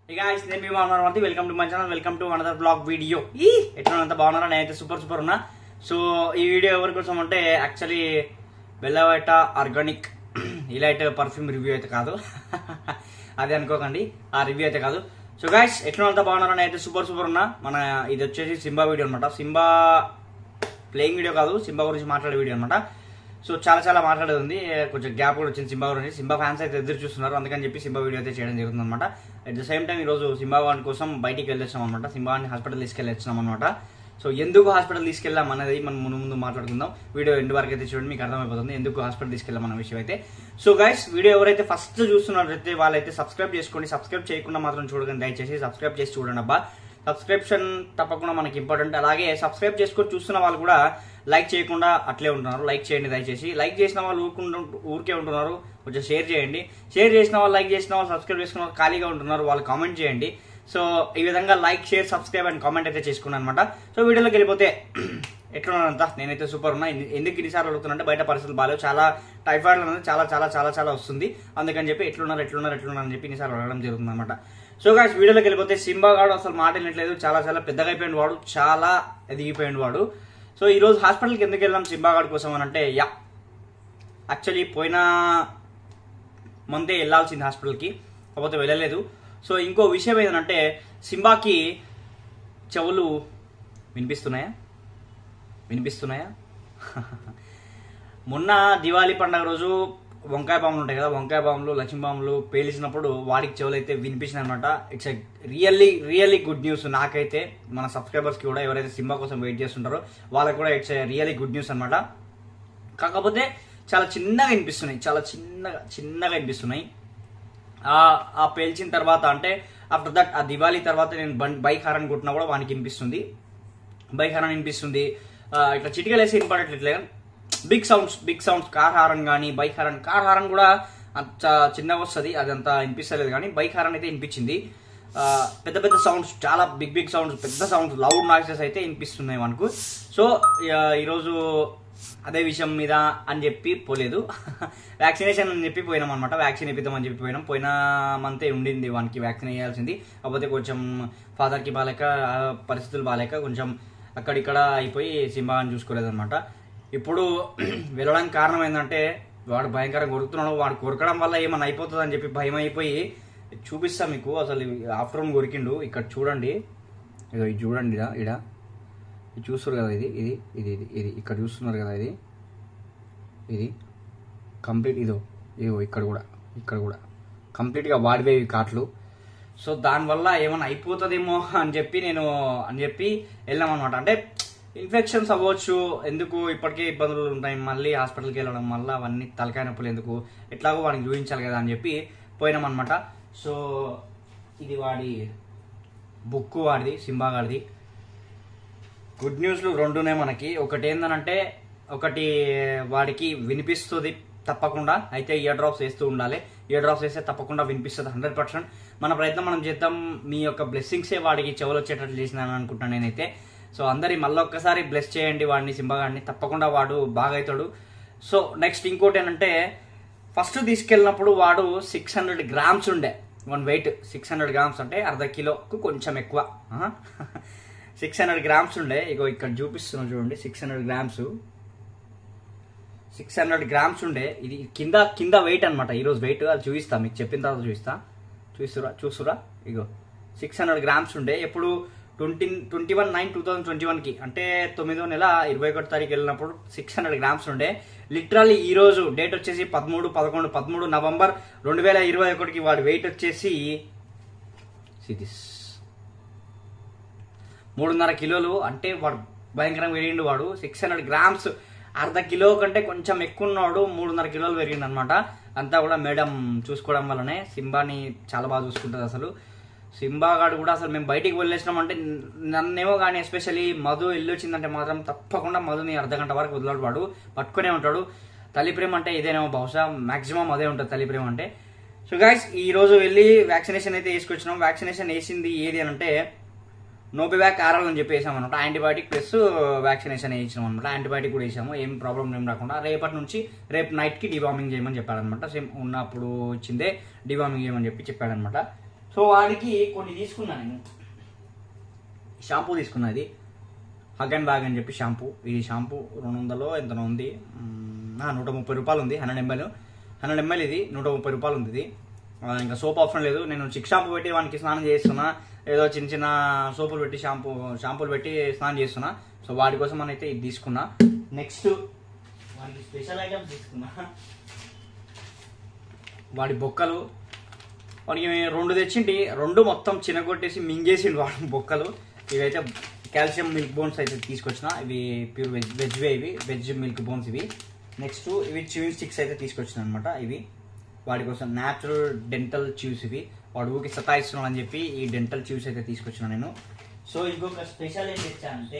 ఇక నేను మీ బాగున్నారు welcome to my channel welcome to another blog video ఈ ఎట్లా అంత బాగున్నారా నేనైతే సూపర్ సూపర్ ఉన్నా సో ఈ వీడియో ఎవరి కోసం అంటే actually Bella Vita organic elite perfume review అయితే కాదు అది అనుకోకండి ఆ రివ్యూ అయితే కాదు సో గైస్ ఎట్లా అంత బాగున్నారా నేనైతే సూపర్ సూపర్ ఉన్నా మన ఇది వచ్చేసి సింబా వీడియో అనమాట సింబా ప్లేయింగ్ వీడియో కాదు సింబా గురించి మాట్లాడే వీడియో అనమాట సో చాలా చాలా మాట్లాడేది ఉంది కొంచెం గ్యాప్ కూడా వచ్చింది సింబా గురించి సింబా ఫ్యాన్స్ అయితే ఎదురు చూస్తున్నారు అందుకని చెప్పి సింబా వీడియో అయితే చేయడం జరుగుతుంది అనమాట అట్ ద సేమ్ టైం ఈరోజు సింబా వాన్ కోసం బయటికి వెళ్ళొచ్చాం అనమాట సింబాని హాస్పిటల్ తీసుకెళ్ళి వచ్చినాం అనమాట సో ఎందుకు హాస్పిటల్ తీసుకెళ్ళాం అనేది మనం ముందు ముందు మాట్లాడుకుందాం వీడియో ఎండ్ వరకు అయితే చూడండి మీకు అర్థమైపోతుంది ఎందుకు హాస్పిటల్ తీసుకెళ్ళాం అన్న విషయం అయితే సో గైస్ వీడియో ఎవరైతే ఫస్ట్ చూస్తున్నారైతే వాళ్ళైతే సబ్స్క్రైబ్ చేసుకోండి సబ్స్క్రైబ్ చేయకుండా మాత్రం చూడకండి దయచేసి సబ్స్క్రైబ్ చేసి చూడండి అబ్బా సబ్స్క్రిప్షన్ తప్పకుండా మనకి ఇంపార్టెంట్ అలాగే సబ్స్క్రైబ్ చేసుకొని చూస్తున్న వాళ్ళు కూడా లైక్ చేయకుండా అట్లే ఉంటున్నారు లైక్ చేయండి దయచేసి లైక్ చేసిన వాళ్ళు ఊరుకుంటూ ఊరికే ఉంటున్నారు కొంచెం షేర్ చేయండి షేర్ చేసిన వాళ్ళు లైక్ చేసిన వాళ్ళు సబ్స్క్రైబ్ చేసుకున్న వాళ్ళు ఖాళీగా ఉంటున్నారు వాళ్ళు కామెంట్ చేయండి సో ఈ విధంగా like share subscribe and comment అయితే చేసుకున్నాను అనమాట సో వీడియోలోకి వెళ్ళిపోతే ఎట్లున్నానంతా నేనైతే సూపర్ ఉన్నా ఎందు- ఎందుకు ఇన్నిసార్లు అడుగుతున్నా బయట పరిస్థితులు బాగాలేవు చాలా టైఫాయిడ్ అనేది చాలా చాలా చాలా చాలా వస్తుంది అందుకని చెప్పి ఎట్లున్నారు ఎట్లున్నారు ఎట్లున్నారు అని చెప్పి ఇన్నిసార్లు అడగడం జరుగుతుంది అనమాట సో గాస్ వీడియోలోకి వెళ్ళిపోతే సింబా గాడు అసలు మాట వినట్లేదు చాలా చాలా పెద్దగా అయిపోయిన వాడు చాలా ఎదిగిపోయిన వాడు సో ఈ రోజు హాస్పిటల్కి ఎందుకు వెళ్ళాం సింబా గాడి కోసం అని అంటే యా యాక్చువల్లీ పోయిన మంతే వెళ్ళాల్సింది హాస్పిటల్కి కాకపోతే వెళ్ళలేదు సో ఇంకో విషయం ఏంటంటే సింబాకి చెవులు వినిపిస్తున్నాయా వినిపిస్తున్నాయా మొన్న దివాళీ పండగ రోజు వంకాయ బాంబులు ఉంటాయి కదా వంకాయ బాంబులు లక్ష్మీ బాంబులు పేలిసినప్పుడు వాడికి చెవులు అయితే వినిపించింది అనమాట it's really really good news నాకైతే మన సబ్స్క్రైబర్స్కి కూడా ఎవరైతే సినిమా కోసం వెయిట్ చేస్తుంటారో వాళ్ళకి కూడా ఇట్స్ రియల్లీ గుడ్ న్యూస్ అనమాట కాకపోతే చాలా చిన్నగా వినిపిస్తున్నాయి చాలా చిన్నగా చిన్నగా వినిపిస్తున్నాయి ఆ ఆ పేల్చిన తర్వాత అంటే ఆఫ్టర్ దట్ ఆ దివాళీ తర్వాత నేను బం- బైక్ హారన్ కొట్టినా కూడా వానికి వినిపిస్తుంది బైక్ హారన్ వినిపిస్తుంది ఆ, ఇట్లా చిటికలేసి వినపడట్లే big sounds big sounds car horn కానీ బైక్ హారన్ కార్ హారన్ కూడా అంత చిన్నగా వస్తుంది అదంతా వినిపిస్తలేదు కానీ బైక్ హారన్ అయితే వినిపించింది ఆ, పెద్ద పెద్ద సౌండ్స్ చాలా బిగ్ బిగ్ సౌండ్స్ పెద్ద సౌండ్స్ లౌడ్ నాయిసెస్ అయితే వినిపిస్తున్నాయి మనకు సో ఆ, ఈరోజు అదే విషయం మీద అని చెప్పి పోలేదు వ్యాక్సినేషన్ అని చెప్పి పోయినాం అనమాట వ్యాక్సిన్ ఇప్పిద్దామని చెప్పి పోయినాం పోయిన మంతే ఉండింది వానికి వ్యాక్సిన్ వేయాల్సింది కాకపోతే కొంచెం ఫాదర్కి బాగాలేక ఆ, పరిస్థితులు బాగాలేక కొంచెం అక్కడిక్కడ అయిపోయి సింబాని చూసుకోలేదన్నమాట ఇప్పుడు వెళ్ళడానికి కారణం ఏంటంటే వాడు భయంకరంగా కొరుకుతున్నాడు వాడు కొరకడం వల్ల ఏమన్నా అయిపోతుంది అని చెప్పి భయం అయిపోయి చూపిస్తా మీకు అసలు ఆఫ్టర్నూన్ కొరికిండు ఇక్కడ చూడండి ఇదో ఇది చూడండి ఇడ ఇడ ఇది చూస్తారు కదా ఇది ఇది ఇది ఇది ఇది ఇక్కడ చూస్తున్నారు కదా ఇది ఇది కంప్లీట్ ఇదో ఇదో ఇక్కడ కూడా ఇక్కడ కూడా కంప్లీట్గా వాడిపోయి ఈ కాట్లు సో దానివల్ల ఏమైనా అయిపోతుందేమో అని చెప్పి నేను అని చెప్పి వెళ్ళాం అనమాట అంటే ఇన్ఫెక్షన్స్ అవ్వచ్చు ఎందుకు ఇప్పటికే ఇబ్బందులు ఉంటాయి మళ్ళీ హాస్పిటల్కి వెళ్ళడం వల్ల అవన్నీ తలకాయ నొప్పులు ఎందుకు ఎట్లాగో వాడికి చూపించాలి కదా అని చెప్పి పోయినాం అనమాట సో ఇది వాడి బుక్ వాడిది సింబా గాడిది గుడ్ న్యూస్లు రెండునే మనకి ఒకటి ఏందనంటే ఒకటి వాడికి వినిపిస్తుంది తప్పకుండా అయితే ఇయర్ డ్రాప్స్ వేస్తూ ఉండాలి ఇయర్ డ్రాప్స్ వేస్తే తప్పకుండా వినిపిస్తుంది హండ్రెడ్ పర్సెంట్ మన ప్రయత్నం మనం చేద్దాం మీ యొక్క బ్లెస్సింగ్సే వాడికి చెవులు వచ్చేటట్లు చేసినాను అనుకుంటున్నాను నేనైతే సో అందరి మళ్ళీ ఒక్కసారి బ్లెస్ చేయండి వాడిని సింబగాడిని తప్పకుండా వాడు బాగా అవుతాడు సో నెక్స్ట్ ఇంకోటి ఏంటంటే ఫస్ట్ తీసుకెళ్ళినప్పుడు వాడు సిక్స్ హండ్రెడ్ గ్రామ్స్ ఉండే one weight six hundred grams అంటే అర్ధ కిలోకు కొంచెం ఎక్కువ సిక్స్ హండ్రెడ్ గ్రామ్స్ ఉండే ఇగో ఇక్కడ చూపిస్తున్నాను చూడండి six hundred grams six hundred grams ఉండే ఇది కింద కింద వెయిట్ అనమాట ఈరోజు వెయిట్ అది చూపిస్తా మీకు చెప్పిన తర్వాత చూపిస్తా చూస్తురా చూస్తురా ఇగో సిక్స్ హండ్రెడ్ గ్రామ్స్ ఉండే ఎప్పుడు twenty twenty one nine two thousand twenty వన్కి అంటే తొమ్మిదో నెల ఇరవై ఒకటి తారీఖు వెళ్ళినప్పుడు సిక్స్ హండ్రెడ్ గ్రామ్స్ ఉండే లిటరల్లీ ఈ రోజు డేట్ వచ్చేసి పదమూడు పదకొండు పదమూడు నవంబర్ రెండు వేల ఇరవై ఒకటికి వాడి వెయిట్ వచ్చేసి సిదిస్ మూడున్నర కిలోలు అంటే వాడు భయంకరంగా పెరిగిండు వాడు సిక్స్ హండ్రెడ్ గ్రామ్స్ అర్ధ కిలో కంటే కొంచెం ఎక్కువ ఉన్నాడు మూడున్నర కిలోలు పెరిగిండు అనమాట అంతా కూడా మేడం చూసుకోవడం వల్లనే సింబాని చాలా బాగా చూసుకుంటుంది అసలు సింబా గాడు కూడా అసలు మేము బయటికి వెళ్ళేసినామంటే నన్నేమో కానీ ఎస్పెషల్లీ మధు ఇల్లు వచ్చిందంటే మాత్రం తప్పకుండా మధుని అర్ధ గంట వరకు వదిలాడు వాడు పట్టుకునే ఉంటాడు తల్లి ప్రేమ అంటే ఇదేనేమో బహుశా మాక్సిమం అదే ఉంటుంది తల్లి ప్రేమ అంటే సో గైస్ ఈ రోజు వెళ్ళి వ్యాక్సినేషన్ అయితే వేసుకొచ్చినాం వ్యాక్సినేషన్ వేసింది ఏది అని అంటే నోబివాక్ ఆర్ఎల్ అని చెప్పి వేసాం అనమాట యాంటీబయాటిక్ ప్లస్ వ్యాక్సినేషన్ వేయించాం అనమాట యాంటీబయాటిక్ కూడా వేసాము ఏం ప్రాబ్లం ఏం రాకుండా రేపటి నుంచి రేపు నైట్కి డివార్మింగ్ చేయమని చెప్పాడనమాట సేమ్ ఉన్నప్పుడు ఇచ్చిందే డివార్మింగ్ చేయమని చెప్పి చెప్పాడనమాట సో వాడికి కొన్ని తీసుకున్నా నేను షాంపూ తీసుకున్నా ఇది హగ్ అండ్ బ్యాగ్ అని చెప్పి షాంపూ ఇది షాంపూ రెండు వందలు ఎంతనో ఉంది మ్మ్, ఆ, నూట ముప్పై రూపాయలు ఉంది హండ్రెడ్ ఎంఎల్ హండ్రెడ్ ఎంఎల్ ఇది నూట ముప్పై రూపాయలు ఉంది ఇది ఆ, ఇంకా సోప్ అవసరం లేదు నేను చిక్ షాంపూ పెట్టి వానికి స్నానం చేస్తున్నా ఏదో చిన్న చిన్న సోపులు పెట్టి షాంపూ షాంపూలు పెట్టి స్నానం చేస్తున్నా సో వాడి కోసం అని అయితే ఇది తీసుకున్నా నెక్స్ట్ వాడికి స్పెషల్ ఐటమ్స్ తీసుకున్నా వాడి బొక్కలు వాడికి రెండు తెచ్చింటి రెండు మొత్తం చిన్నగొట్టేసి మింగేసిండు వాడు బొక్కలు ఇవైతే కాల్షియం మిల్క్ బోన్స్ అయితే తీసుకొచ్చిన ఇవి ప్యూర్ వెజ్ వెజ్వే ఇవి వెజ్ మిల్క్ బోన్స్ ఇవి నెక్స్ట్ ఇవి చివింగ్ స్టిక్స్ అయితే తీసుకొచ్చిన అనమాట ఇవి వాడి కోసం న్యాచురల్ డెంటల్ చ్యూస్ ఇవి వాడు ఊరికి సతాయిస్తున్నాడు అని చెప్పి ఈ డెంటల్ చ్యూస్ అయితే తీసుకొచ్చిన నేను సో ఇంకొక స్పెషల్ ఏం తెచ్చానంటే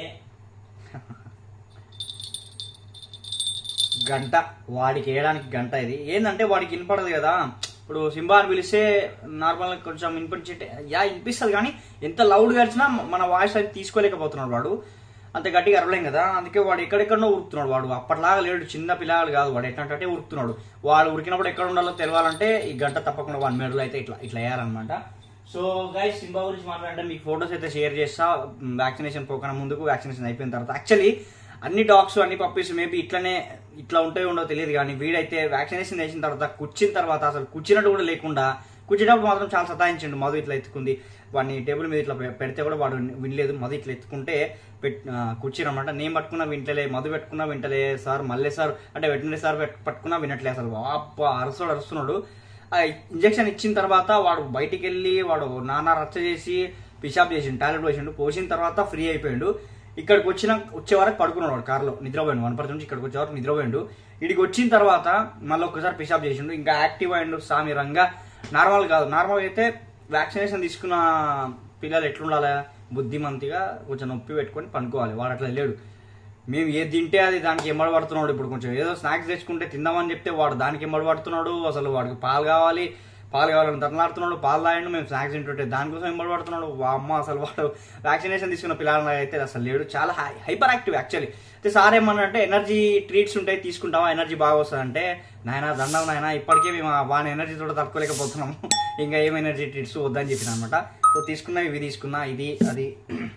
గంట వాడికి వేయడానికి గంట ఇది ఏంటంటే వాడికి వినపడదు కదా ఇప్పుడు సింబా అని పిలిస్తే నార్మల్ కొంచెం వినిపించే యా వినిపిస్తుంది కానీ ఎంత లౌడ్గా అరిచినా మన వాయిస్ అయితే తీసుకోలేకపోతున్నాడు వాడు అంత గట్టిగా అరవలేం కదా అందుకే వాడు ఎక్కడెక్కడో ఉరుకుతున్నాడు వాడు అప్పటిలాగా లేడు చిన్న పిల్లలు కాదు వాడు ఎట్లంటే ఉరుకుతున్నాడు వాడు ఉరికినప్పుడు ఎక్కడ ఉండాలో తెలవాలంటే ఈ గంట తప్పకుండా వన్ మెడల్ అయితే ఇట్లా ఇట్లా వేయాలన్నమాట సో గైస్ సింబా గురించి మాట్లాడంటే మీకు ఫొటోస్ అయితే షేర్ చేస్తా వ్యాక్సినేషన్ పోకన ముందుకు వ్యాక్సినేషన్ అయిపోయిన తర్వాత యాక్చువల్లీ అన్ని డాగ్స్ అన్ని పప్పీస్ మేబీ ఇట్లనే ఇట్లా ఉంటాయో ఉండో తెలియదు కానీ వీడైతే వ్యాక్సినేషన్ వేసిన తర్వాత కూర్చిన తర్వాత అసలు కూర్చున్నట్టు కూడా లేకుండా కూర్చున్నప్పుడు మాత్రం చాలా సతాయించండు మధు ఇట్లా ఎత్తుకుంది వాడిని టేబుల్ మీద ఇట్లా పె- పెడితే కూడా వాడు వినలేదు మధు ఇట్లా ఎత్తుకుంటే పెట్ కూర్చున్నమాట నేను పట్టుకున్నా వింటలే మధు పెట్టుకున్నా వింటలే సార్ మళ్ళీ సార్ అంటే వెటనరీ సార్ పెట్- పట్టుకున్నా వినట్లే అసలు అబ్బా అరుస్తాడు అరుస్తున్నాడు ఆ ఇంజక్షన్ ఇచ్చిన తర్వాత వాడు బయటికి వెళ్ళి వాడు నానా రచ్చ చేసి పిషాప్ చేసిండు టాయిలెట్ పోసిండు పోసిన తర్వాత ఫ్రీ అయిపోయిండు ఇక్కడికి వచ్చిన వచ్చే వరకు పడుకున్నాడు వాడు కార్లో నిద్రపోయిండు వన్ పర్సెంట్ నుంచి ఇక్కడికి వచ్చే వరకు నిద్రపోయిండు ఇడికి వచ్చిన తర్వాత మళ్ళీ ఒక్కసారి పిషాప్ చేసిండు ఇంకా యాక్టివ్ అయిండు సామి రంగా నార్మల్ కాదు నార్మల్ అయితే వ్యాక్సినేషన్ తీసుకున్న పిల్లలు ఎట్లుండాలి బుద్ధిమంతిగా కొంచెం నొప్పి పెట్టుకొని పనుకోవాలి వాడు అట్లా లేడు మేము ఏది తింటే అది దానికి ఎమ్మడి పడుతున్నాడు ఇప్పుడు కొంచెం ఏదో స్నాక్స్ తెచ్చుకుంటే తిందామని చెప్తే వాడు దానికి ఎమ్మడి పడుతున్నాడు అసలు వాడికి పాలు కావాలి పాలు కావాలని తరలాడుతున్నాడు పాలు తాగండు మేము స్నాక్స్ తింటుంటే దానికోసం ఎంబడి పడుతున్నాడు వా అమ్మ అసలు వాడు వ్యాక్సినేషన్ తీసుకున్న పిల్లల అయితే అసలు లేడు చాలా హైపర్ యాక్టివ్ యాక్చువల్లీ అయితే సార్ ఏమన్నారంటే ఎనర్జీ ట్రీట్స్ ఉంటాయి తీసుకుంటావా ఎనర్జీ బాగా వస్తుందంటే నాయన దండం నాయన ఇప్పటికే మేము ఆ వాని ఎనర్జీ తోట తట్టుకోలేకపోతున్నాము ఇంకా ఏం ఎనర్జీ ట్రీట్స్ వద్దని చెప్పిన అనమాట సో తీసుకున్నా ఇవి తీసుకున్నా ఇది అది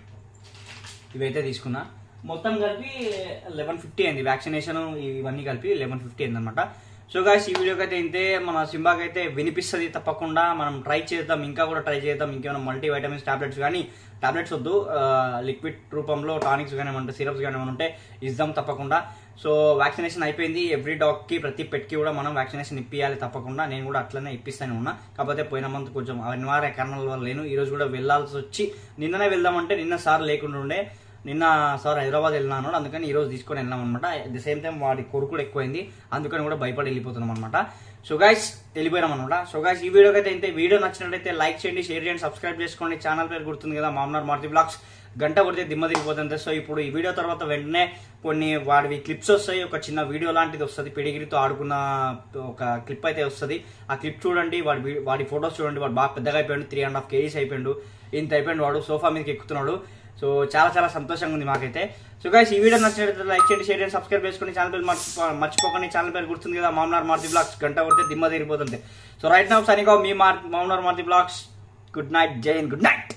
ఇవైతే తీసుకున్నా మొత్తం కలిపి లెవెన్ ఫిఫ్టీ అయింది వ్యాక్సినేషన్ ఇవన్నీ కలిపి లెవెన్ ఫిఫ్టీ అయింది అనమాట సో గాయస్ ఈ వీడియోకి అయితే ఇంతే మన సింబాకి అయితే వినిపిస్తుంది తప్పకుండా మనం ట్రై చేద్దాం ఇంకా కూడా ట్రై చేద్దాం ఇంకేమైనా మల్టీ వైటమిన్స్ టాబ్లెట్స్ కానీ టాబ్లెట్స్ వద్దు లిక్విడ్ రూపంలో టానిక్స్ కానీ ఏమంటే సిరప్స్ కానీ ఏమైనా ఉంటే ఇద్దాం తప్పకుండా సో వ్యాక్సినేషన్ అయిపోయింది ఎవ్రీ డాగ్కి ప్రతి పెట్కి కూడా మనం వ్యాక్సినేషన్ ఇప్పియాలి తప్పకుండా నేను కూడా అట్లనే ఇప్పిస్తానే ఉన్నా కాకపోతే పోయిన మంత్ కొంచెం అనివార్య కారణాల వల్ల లేను ఈ రోజు కూడా వెళ్ళాల్సి వచ్చి నిన్ననే వెళ్దామంటే నిన్న సార్ లేకుండా ఉండే నిన్న సార్ హైదరాబాద్ వెళ్ళినాను అందుకని ఈ రోజు తీసుకొని వెళ్ళాం అనమాట అట్ ద సేమ్ టైం వాడి కొడుకు కూడా ఎక్కువైంది అందుకని కూడా భయపడి వెళ్ళిపోతున్నాం అనమాట సో గైస్ వెళ్ళిపోయినాం అనమాట సో గైస్ ఈ వీడియోకి అయితే ఇంతే వీడియో నచ్చినట్లయితే లైక్ చేయండి షేర్ చేయండి సబ్స్క్రైబ్ చేసుకోండి ఛానల్ పేరు గుర్తుంది కదా మామనార్ మారుతి బ్లాగ్స్ గంట కొడితే దిమ్మ తిరిగిపోతుంది సో ఇప్పుడు ఈ వీడియో తర్వాత వెంటనే కొన్ని వాడివి క్లిప్స్ వస్తాయి ఒక చిన్న వీడియో లాంటిది వస్తుంది పిడిగిరితో ఆడుకున్న ఒక క్లిప్ అయితే వస్తుంది ఆ క్లిప్ చూడండి వాడి వీ- వాడి ఫొటోస్ చూడండి వాడు బాగా పెద్దగా అయిపోయాడు త్రీ అండ్ హాఫ్ కేజీస్ అయిపోయాడు ఇంత అయిపోయాడు వాడు సోఫా మీదకి ఎక్కుతున్నాడు సో చాలా చాలా సంతోషంగా ఉంది మాకైతే సో గైస్ ఈ వీడియో నచ్చినట్లయితే లైక్ చేయండి షేర్ చేయండి సబ్స్క్రైబ్ చేసుకుని ఛానల్ పేరు మర్చిపో మర్చిపోకండి ఛానల్ పేరు గుర్తుంది కదా మామనార్ మారుతి బ్లాగ్స్ గంట కొడితే దిమ్మ తిరిగిపోతుంది సో రైట్ నౌ సరిగా మీ మార్ మామనార్ మారుతి బ్లాగ్స్ గుడ్ నైట్ జై good night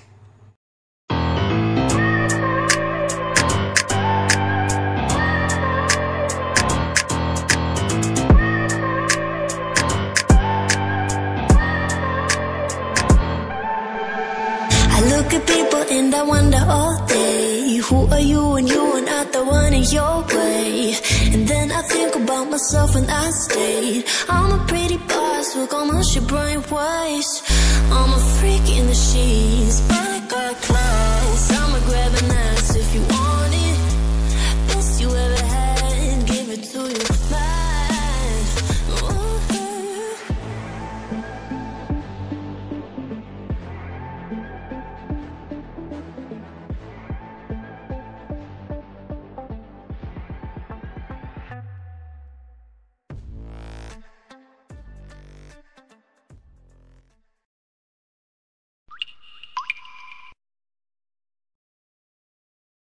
I look at people and I wonder all day Who are you and you are not the one in your way And then I think about myself and I stayed I'm a pretty boss, look almost your brain waste I'm a freak in the sheets, but I got clothes I'ma grab another